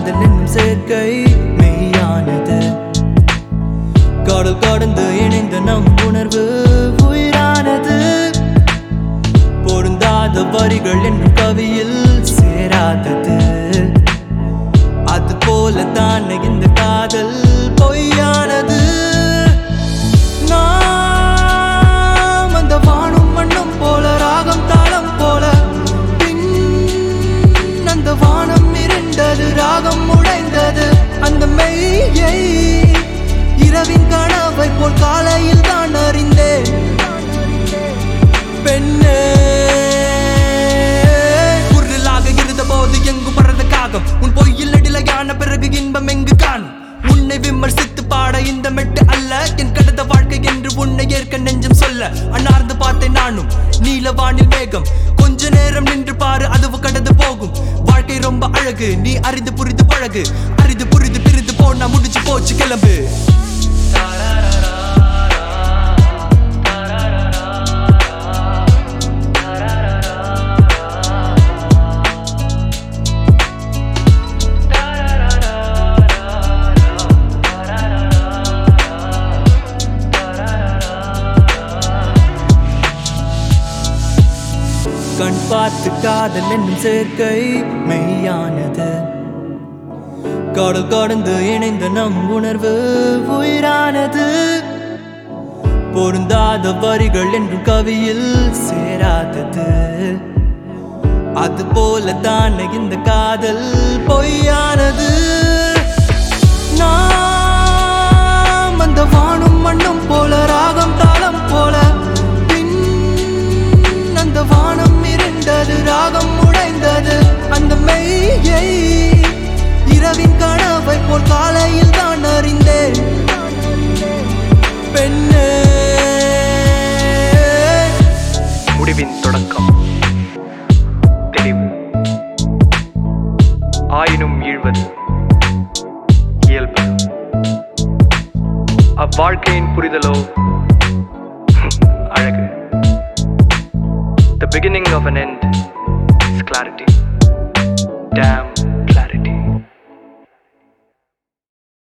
காதல் என்னும் சேர்க்கை மெய்யானது கடல் கடந்து இணைந்த நம் உணர்வு உயிரானது பொருந்தாத வரிகள் என்னும் கவியில் சேராதது அது போல தானே இந்த காதல் பொய்யானது நாம் அந்த வானும் மண்ணும் போல ராகம் தாளம் போல பின் அந்த வானம் இருண்டது ராகம் உடைந்தது அந்த மெய்யை இரவின் கனவை போல் காலையில் தான் அறிந்தேன் பெண்ணே குரலாக இருந்த போது எங்கு பறந்த காகம் உன் பொய்யில் நெடிலையான பிறகு இன்பம் எங்கு காணும் உன்னை விமர்சித்து பாட இந்த மெட்டு அல்ல என் கடந்த வாழ்க்கை என்று உன்னை ஏற்க நெஞ்சம் சொல்ல அன்னார்ந்து பார்த்தேன் நானும் நீல வானில் மேகம் கொஞ்ச நேரம் நின்று பாரு அதுவு கடந்து போகும் வாழ்க்கை ரொம்ப அழகு நீ அறிந்து புரிந்து பழகு அறிந்து புரிந்து பிரிந்து போனா முடிச்சு போச்சு கிளம்பு கண் பார்த்து காதல் என்னும் சேர்க்கை மெய்யானது கடல் கடந்து இணைந்த நம் உணர்வு உயிரானது பொருந்தாத வரிகள் என்றும் கவியில் சேராதது அது போல தானே இந்த காதல் பொய்யானது நாம் அந்த வானும் மண்ணும் போல ராகம் தாளம் போல பின் அந்த வானம் இருண்டது ராகம் உடைந்தது அந்த மெய்யை இரவின் கனவை போல் காலையில் தான் அறிந்தேன் பெண்ணே முடிவின் தொடக்கம் தெளிவு ஆயினும் ஈழ்வது இயல்பு அவ்வாழ்க்கையின் புரிதலோ அழகு The beginning of an end is clarity. Damn